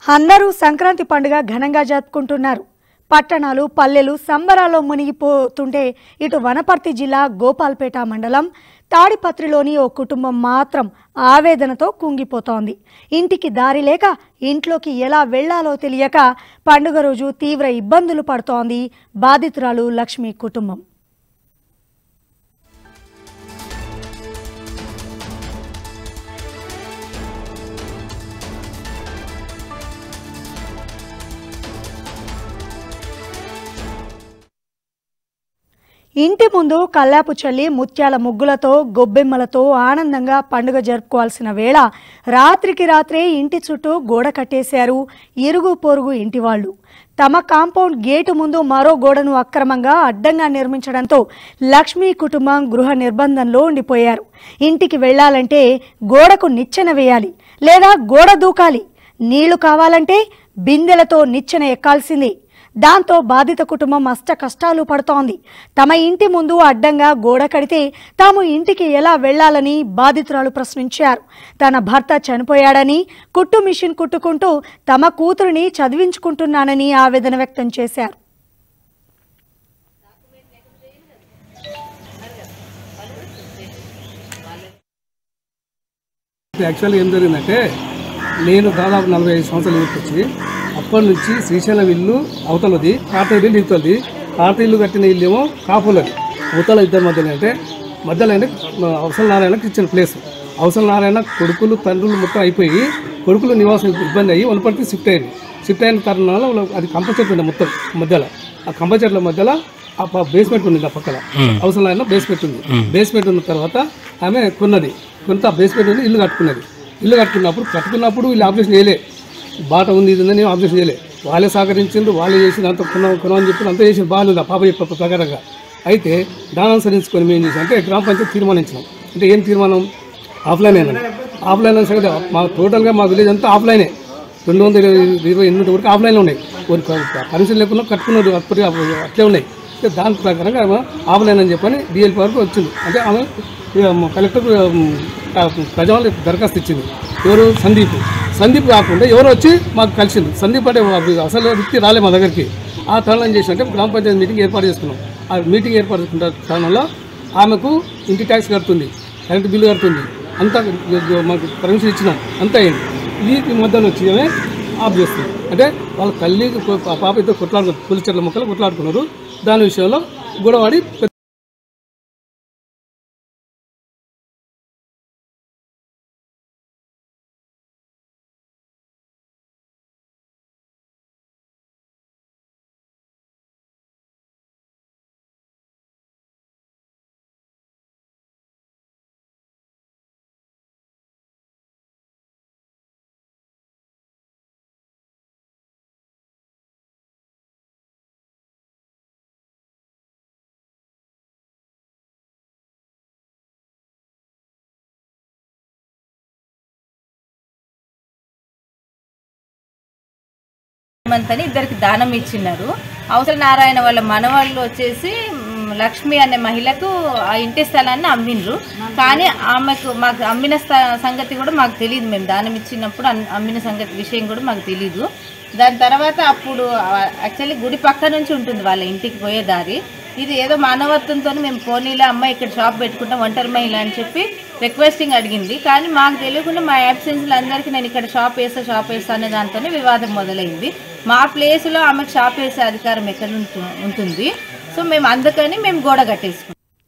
అందరూ సంక్రాంతి పండుగ ఘనంగా జరుపుకుంటున్నారు పట్టణాలు పల్లెలు సంబరాల్లో మునిగిపోతుంటే ఇటు వనపర్తి జిల్లా గోపాల్పేట మండలం తాడిపత్రిలోని ఓ కుటుంబం మాత్రం ఆవేదనతో కుంగిపోతోంది ఇంటికి దారి లేక ఇంట్లోకి ఎలా వెళ్లాలో తెలియక పండుగ రోజు తీవ్ర ఇబ్బందులు పడుతోంది బాధితురాలు లక్ష్మి కుటుంబం ఇంటి ముందు కల్లాపు చల్లి ముత్యాల ముగ్గులతో గొబ్బెమ్మలతో ఆనందంగా పండుగ జరుపుకోవాల్సిన వేళ రాత్రికి రాత్రే ఇంటి చుట్టూ గోడ కట్టేశారు ఇరుగు పొరుగు ఇంటి వాళ్ళు తమ కాంపౌండ్ గేటు ముందు మరో గోడను అక్రమంగా అడ్డంగా నిర్మించడంతో లక్ష్మీ కుటుంబం గృహ నిర్బంధంలో ఉండిపోయారు ఇంటికి వెళ్ళాలంటే గోడకు నిచ్చెన వేయాలి లేదా గోడ దూకాలి నీళ్లు కావాలంటే బిందెలతో నిచ్చెన ఎక్కాల్సిందే దాంతో బాధిత కుటుంబం అష్ట కష్టాలు పడుతోంది తమ ఇంటి ముందు అడ్డంగా గోడ కడితే తాము ఇంటికి ఎలా వెళ్లాలని బాధితురాలు ప్రశ్నించారు తన భర్త చనిపోయాడని కుట్టు మిషన్ కుట్టుకుంటూ తమ కూతురిని చదివించుకుంటున్నానని ఆవేదన వ్యక్తం చేశారు యాక్చువల్గా ఏం జరిగిందంటే నేను దాదాపు నలభై ఐదు సంవత్సరాలు ఊరికి వచ్చి అప్పటి నుంచి శ్రీశైలం ఇల్లు అవతలది కార్తీయ ఇల్లు ఇవతలది కార్తీయ ఇల్లు కట్టిన ఇల్లు ఏమో కాపులది అవతల ఇద్దరి మధ్యలో అంటే మధ్యలో అంటే అవసర నారాయణకి ఇచ్చిన ప్లేస్ అవసర నారాయణ కొడుకులు తండ్రులు మొత్తం అయిపోయి కొడుకులు నివాసం ఇబ్బంది అయ్యి వనపర్తి షిఫ్ట్ అయ్యింది షిఫ్ట్ అయిన తరుణంలో వాళ్ళ- అది కంప చెట్టు ఉండే మొత్తం మధ్యలో ఆ కంప చెట్ల మధ్యలో ఆ బేస్మెంట్ ఉంది ఆ పక్కన అవసరం అయినా బేస్మెంట్ ఉంది బేస్మెంట్ ఉన్న తర్వాత ఆమె కొన్నది కొంత బేస్మెంట్ ఉంది ఇల్లు కట్టుకున్నది ఇల్లు కట్టుకున్నప్పుడు కట్టుకున్నప్పుడు వీళ్ళు ఆపరేషన్ చేయలే బాట ఉంది ఇది ఉందని ఆపరేషన్ చేయలే వాళ్ళే సహకరించిండ్రు వాళ్ళే చేసిన అంత కొన్నాం కొనమని చెప్పి అంతా చేసి బాగాలేదు ఆ పాప చెప్ప ప్రకారంగా అయితే దాని అనుసరించుకొని మేము ఏం చేసాం అంటే గ్రామ పంచాయతీ తీర్మానించినాం అంటే ఏం తీర్మానం ఆఫ్లైన్ అయినా ఆఫ్లైన్ అయిన సంగతి మా టోటల్గా మా విలేజ్ అంతా ఆఫ్లైనే రెండు వందల ఇరవై ఇరవై ఎనిమిది వరకు ఆఫ్లైన్లో ఉన్నాయి కొన్ని పర్మిషన్ లేకుండా కట్టుకున్నారు అప్పటికి అట్లే ఉన్నాయి అంటే దాని ప్రకారంగా ఆమె ఆఫ్లైన్ అని చెప్పని డిఎల్పీ వరకు వచ్చింది అంటే ఆమె ఇక మా కలెక్టర్ ప్రజావాళ్ళు దరఖాస్తు ఇచ్చింది ఎవరు సందీప్ సందీప్ కాకుండా ఎవరు వచ్చి మాకు కలిసింది సందీప్ అంటే మా- అసలు వ్యక్తి రాలే మా దగ్గరికి ఆ తరుణం ఏం చేసినట్టే గ్రామ పంచాయతీ మీటింగ్ ఏర్పాటు చేసుకున్నాం ఆ మీటింగ్ ఏర్పాటు చేసుకున్న తరుణంలో ఆమెకు ఇంటి ట్యాక్స్ కడుతుంది కరెంటు బిల్లు కడుతుంది అంతా మాకు పర్మిషన్ ఇచ్చినాం అంతా అయింది ఈ మధ్యలో వచ్చి ఆమె ఆఫ్ చేస్తుంది అంటే వాళ్ళ తల్లి ఆ పాప ఇద్దరు కొట్లాడుకున్నారు పులి చెట్ల మొక్కలు కొట్లాడుకున్నారు దాని విషయంలో గొడవడి పెద్ద అని ఇద్దరికి దానం ఇచ్చినారు అవసర నారాయణ వాళ్ళ మనవాళ్ళు వచ్చేసి మ్, లక్ష్మి అనే మహిళకు ఆ ఇంటి స్థలాన్ని అమ్మిండ్రు కానీ ఆమెకు మాకు అమ్మిన స్థ- సంగతి కూడా మాకు తెలియదు మేము దానం ఇచ్చినప్పుడు అన్- అమ్మిన సంగతి విషయం కూడా మాకు తెలియదు దాని తర్వాత అప్పుడు యాక్చువల్లీ గుడి పక్క నుంచి ఉంటుంది వాళ్ళ ఇంటికి పోయే దారి ఇది ఏదో మానవత్వంతో మేము పోనీలో అమ్మాయి ఇక్కడ షాప్ పెట్టుకుంటాం ఒంటరి మహిళ అని చెప్పి రిక్వెస్టింగ్ అడిగింది కానీ మాకు తెలియకుండా మా యాబ్సెన్స్లో అందరికీ నేను ఇక్కడ షాప్ వేస్తా షాప్ వేస్తా అనే దాంతోనే వివాదం మొదలైంది మా ప్లేస్లో ఆమెకు షాప్ వేసే అధికారం ఎక్కడ ఉంటు- ఉంటుంది సో మేము అందుకని మేము గోడ కట్టేసుకున్నాం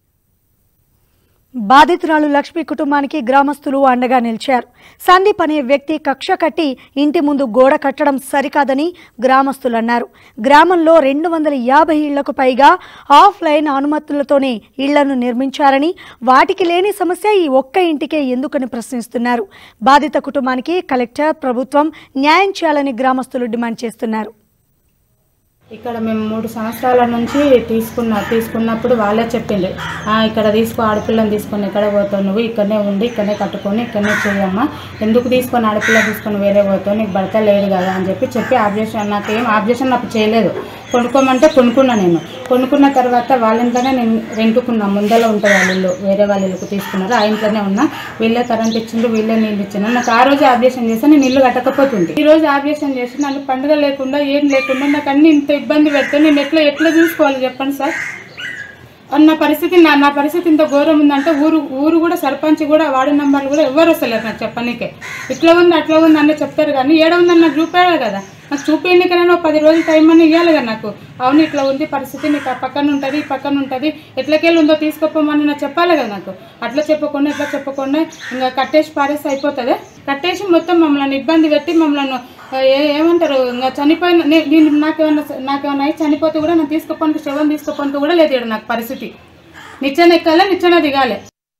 బాధితురాలు లక్ష్మి కుటుంబానికి గ్రామస్తులు అండగా నిలిచారు సందీప్ అనే వ్యక్తి కక్ష కట్టి ఇంటి ముందు గోడ కట్టడం సరికాదని గ్రామస్తులు అన్నారు గ్రామంలో రెండు వందల యాభై ఇళ్లకు పైగా ఆఫ్లైన్ అనుమతులతోనే ఇళ్లను నిర్మించారని వాటికి లేని సమస్య ఈ ఒక్క ఇంటికే ఎందుకని ప్రశ్నిస్తున్నారు బాధిత కుటుంబానికి కలెక్టర్ ప్రభుత్వం న్యాయం చేయాలని గ్రామస్తులు డిమాండ్ చేస్తున్నారు ఇక్కడ మేము మూడు సంవత్సరాల నుంచి తీసుకున్న తీసుకున్నప్పుడు వాళ్ళే చెప్పిండ్రు "ఆ, ఇక్కడ తీసుకో ఆడపిల్లని తీసుకొని ఎక్కడ పోతావు నువ్వు ఇక్కడనే ఉండి ఇక్కడనే కట్టుకొని ఇక్కడనే చేయమ్మా ఎందుకు తీసుకొని ఆడపిల్ల తీసుకొని వేరే పోతావు నీకు భర్త లేడు కదా అని చెప్పి చెప్పి ఆబ్జెక్షన్ నాకు ఏం ఆబ్జెక్షన్ నాకు చేయలేదు కొనుక్కోమంటే కొనుక్కున్నా నేను కొనుక్కున్న తర్వాత వాళ్ళ ఇంట్లోనే నేను రెంటుకున్నా ముందర ఉంటుంది వాళ్ళ ఇల్లు వేరే వాళ్ళ ఇల్లుకు తీసుకున్నారు ఆ ఇంట్లోనే ఉన్నా వీళ్ళే కరెంట్ ఇచ్చిండ్రు వీళ్ళే నీళ్ళు ఇచ్చిండ్రు నాకు ఆ రోజు ఆబ్జెక్షన్ చేస్తే నేను ఇల్లు కట్టకపోతుంది ఈ రోజు ఆబ్జెక్షన్ చేసి నాకు పండుగ లేకుండా ఏం లేకుండా నాకు అన్ని ఇంత ఇబ్బంది పెడితే నేను ఎట్లా ఎట్లా చూసుకోవాలి చెప్పండి సార్ అన్న పరిస్థితి నా నా పరిస్థితి ఇంత ఘోరం ఉందంటే ఊరు ఊరు కూడా సర్పంచ్ కూడా వార్డు నంబర్లు కూడా ఎవరు వస్తలేరు నాకు చెప్పనీకే ఇట్లా ఉంది అట్లా ఉంది అన్నీ చెప్తారు కానీ ఏడ ఉందని నాకు చూపాడు కదా నాకు చూపించడానికైనా ఒక పది రోజులు టైం అని ఇవ్వాలి కదా నాకు అవును ఇట్లా ఉంది పరిస్థితి నీకు ఆ పక్కన ఉంటుంది ఈ పక్కన ఉంటుంది ఎట్లకెళ్ళి ఉందో తీసుకోపోమని నాకు చెప్పాలి కదా నాకు అట్లా చెప్పకుండా ఇట్లా చెప్పకుండా ఇంకా కట్టేసి పారేసి అయిపోతుంది కట్టేసి మొత్తం మమ్మల్ని ఇబ్బంది పెట్టి మమ్మల్ని ఆ, ఏ- ఏమంటారు ఇంకా చనిపోయిన నే- నేను నాకేమన్నా నాకేమన్నా అయి చనిపోతే కూడా నేను తీసుకోపోనికి శవం తీసుకోపోనికి కూడా లేదు ఈడ నాకు పరిస్థితి నిచ్చెన ఎక్కాలి నిచ్చెన దిగాలి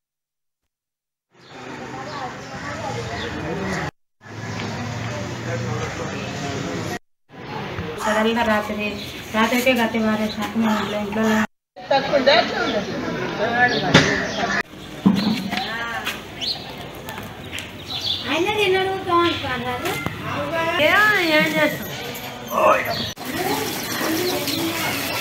సడన్గా రాత్రి రాత్రికే గట్టి పారేసినాక మేము ఇంట్లో ఇంట్లో ఏం చేస్తాం